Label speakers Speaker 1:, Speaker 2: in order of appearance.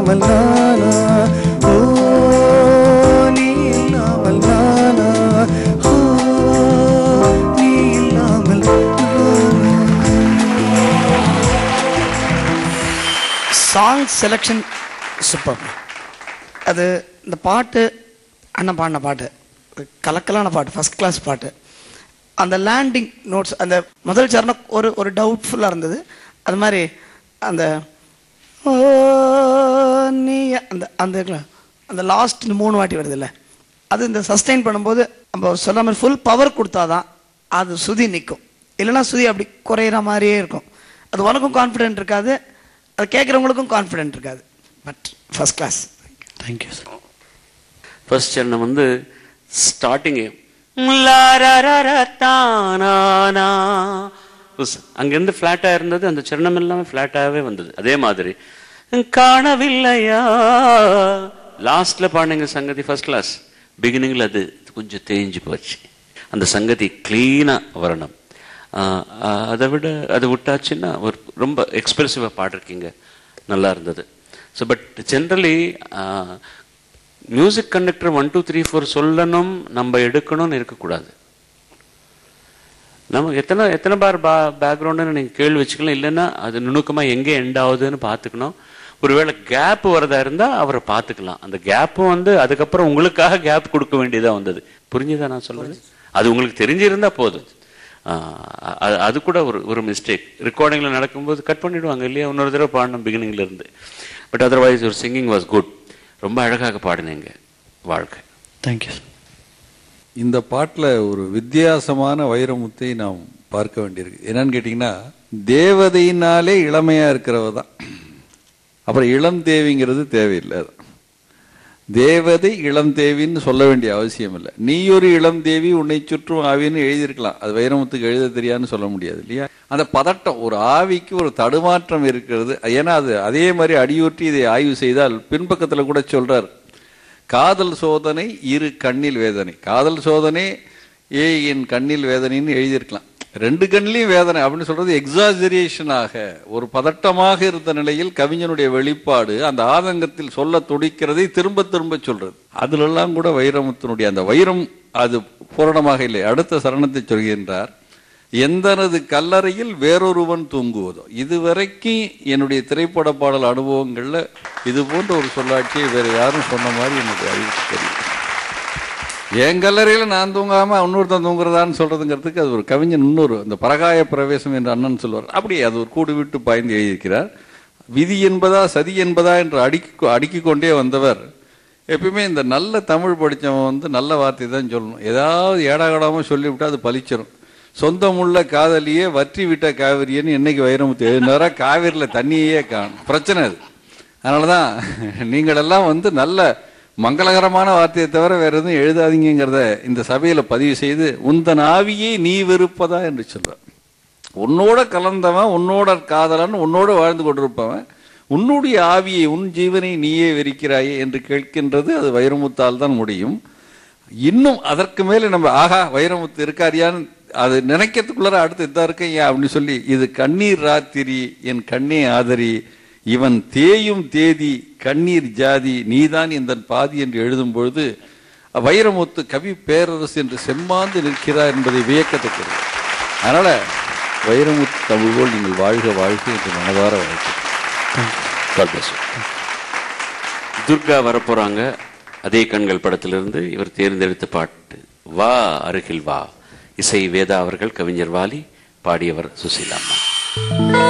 Speaker 1: இல்லாமல் நானா ஓ நீ இல்லாமல் நானா ஓ நீ இல்லாமல் சாங் செலெக்ஷன் சூப்பர் அது இந்த பாட்டு அண்ணன் பாடின பாட்டு கலக்கலான பாட்டு ஃபர்ஸ்ட் கிளாஸ் பாட்டு அந்த லேண்டிங் நோட்ஸ் அந்த முதல் சரணம் ஒரு ஒரு டவுட்ஃபுல்லாக இருந்தது அது மாதிரி அந்த ஓ, நீ அந்த அந்த இருக்குல்ல, அந்த லாஸ்ட் மூணு வாட்டி வருதுல்ல அது இந்த சஸ்டெயின் பண்ணும்போது நம்ம சொன்ன மாதிரி ஃபுல் பவர் கொடுத்தாதான் அது சுதி நிற்கும் இல்லைன்னா சுதி அப்படி குறையிற மாதிரியே இருக்கும் அது உனக்கும் கான்ஃபிடென்ட் இருக்காது அது கேட்குறவங்களுக்கும் கான்ஃபிடென்ட் இருக்காது but first class
Speaker 2: thank you sir
Speaker 3: first சரணம் வந்து ஸ்டார்டிங் அங்கேருந்து ஃப்ளாட்டாக இருந்தது அந்த சரணம் எல்லாமே ஃப்ளாட்டாகவே வந்தது அதே மாதிரி காணவில்லையா லாஸ்ட்ல பாடுங்க சங்கதி ஃபர்ஸ்ட் கிளாஸ் பிகினிங்ல அது கொஞ்சம் தேஞ்சு போச்சு அந்த சங்கதி கிளீனாக வரணும் ஆஹ் ஆஹ் அதை விட அதை விட்டாச்சுன்னா ஒரு ரொம்ப எக்ஸ்பிரசிவாக பாடிருக்கீங்க நல்லா இருந்தது so but generally music conductor one two three four சொல்லணும் நம்ம எடுக்கணும்னு இருக்கக்கூடாது நம்ம எத்தனை எத்தனை பார் பா பேக்ரவுண்டுன்னு நீங்கள் கேள்வி வச்சுக்கலாம் இல்லைன்னா அது நுணுக்கமாக எங்கே எண்ட் ஆகுதுன்னு பார்த்துக்கணும் ஒருவேளை கேப் வரதா இருந்தால் அவரை பார்த்துக்கலாம் அந்த கேப்பும் வந்து அதுக்கப்புறம் உங்களுக்காக கேப் கொடுக்க வேண்டியதாக வந்தது புரிஞ்சுதா நான் சொல்றது அது உங்களுக்கு தெரிஞ்சிருந்தா போதும் ஆஹ் அது- அது கூட ஒரு ஒரு மிஸ்டேக் ரெக்கார்டிங்கில் நடக்கும்போது கட் பண்ணிடுவாங்க இல்லையா இன்னொரு தடவை பாடணும் beginningல இருந்து பட் அதர்வைஸ் ஒரு சிங்கிங் வாஸ் குட் ரொம்ப அழகாக பாடினீங்க வாழ்க்கை
Speaker 2: தேங்க்யூ சார்
Speaker 4: இந்த பாட்டில் ஒரு வித்தியாசமான வைரமுத்தை நாம் பார்க்க வேண்டியிருக்கு என்னன்னு கேட்டிங்கன்னா தேவதையினாலே இளமையாக இருக்கிறவ தான் அப்புறம் இளம் தேவிங்கிறது தேவையில்லை அது. தேவதை இளம் தேவின்னு சொல்ல வேண்டிய அவசியம் இல்லை நீ ஒரு இளம் தேவி உன்னை சுற்றும் ஆவின்னு எழுதியிருக்கலாம் அது வைரமுத்துக்கு எழுத தெரியாதுன்னு சொல்ல முடியாது இல்லையா அந்த பதட்டம் ஒரு ஆவிக்கு ஒரு தடுமாற்றம் இருக்கிறது ஏன்னா அது அதே மாதிரி அடியுற்றி இதை ஆய்வு செய்தால் பின்பக்கத்தில் கூட சொல்றார் காதல் சோதனை இரு கண்ணில் வேதனை காதல் சோதனை ஏ என் கண்ணில் வேதனைன்னு எழுதியிருக்கலாம் ரெண்டு கண்ணிலையும் வேதனை அப்படின்னு சொல்றது எக்ஸாஜரேஷனாக ஒரு பதட்டமாக இருந்த நிலையில் கவிஞனுடைய வெளிப்பாடு அந்த ஆதங்கத்தில் சொல்ல துடிக்கிறதை திரும்ப திரும்ப சொல்றது அதிலெல்லாம் கூட வைரமுத்தினுடைய அந்த வைரம் அது பூரணமாக இல்லை அடுத்த சரணத்தை சொல்கின்றார் எந்தனது கல்லறையில் வேறொருவன் தூங்குவதோ இதுவரைக்கும் என்னுடைய திரைப்பட பாடல் அனுபவங்கள்ல இது போன்ற ஒரு சொல்லாட்சியை வேற யாரும் சொன்ன மாதிரி எனக்கு அறிவிச்சு தெரியும் என் கல்லறையில நான் தூங்காம இன்னொருத்தன் தூங்குறதான்னு சொல்றதுங்கிறதுக்கு அது ஒரு கவிஞன் இன்னொரு அந்த பரகாய பிரவேசம் என்று அண்ணன் சொல்வார் அப்படியே அது ஒரு கூடு விட்டு பாய்ந்து எழுதியிருக்கிறார் விதி என்பதா சதி என்பதா என்று அடுக்கி அடுக்கிக் கொண்டே வந்தவர் எப்பயுமே இந்த நல்ல தமிழ் படிச்சவன் வந்து நல்ல வார்த்தை தான் சொல்லணும் ஏதாவது ஏடாகடாம சொல்லிவிட்டா அது பலிச்சிடும் சொந்தமுள்ள காதலியே வற்றி விட்ட காவிரியன்னு என்னைக்கு வைரமுத்து எழுதினாரா காவிரியில் தண்ணியே காணும் பிரச்சனை அது அதனாலதான் நீங்கள் எல்லாம் வந்து நல்ல மங்களகரமான வார்த்தையை தவிர வேற எதுவும் எழுதாதீங்கிறத இந்த சபையில பதிவு செய்து உந்தன் ஆவியை நீ வெறுப்பதா என்று சொல்ற உன்னோட கலந்தவன் உன்னோட காதலன் உன்னோட வாழ்ந்து கொண்டிருப்பவன் உன்னுடைய ஆவியை உன் ஜீவனை நீயே வெறுக்கிறாயே என்று கேட்கின்றது அது வைரமுத்தால் தான் முடியும் இன்னும் அதற்கு மேல நம்ம ஆஹா வைரமுத்து இருக்காரியான்னு அது நினைக்கிறதுக்குள்ளார அடுத்து இதா இருக்கேன் அப்படின்னு சொல்லி இது கண்ணீர் ராத்திரி என் கண்ணே ஆதரி இவன் தேயும் தேதி கண்ணீர் ஜாதி நீதான் இந்த பாதி என்று எழுதும் பொழுது வைரமுத்து கவி பேரரசு என்று செம்மாந்து நிற்கிறார் என்பதை வியக்கத்தக்கது அதனால வைரமுத்து தமிழ் போல் நீங்கள் வாழ்க வாழ்க என்று மனதார வாழ்க்கை
Speaker 3: God bless you. துர்கா வரப்போறாங்க அதே கண்கள் படத்திலிருந்து இவர் தேர்ந்தெடுத்த பாட்டு வா அருகில் வா இசை வேதா அவர்கள் கவிஞர் வாலி பாடியவர் சுசீலாம்மா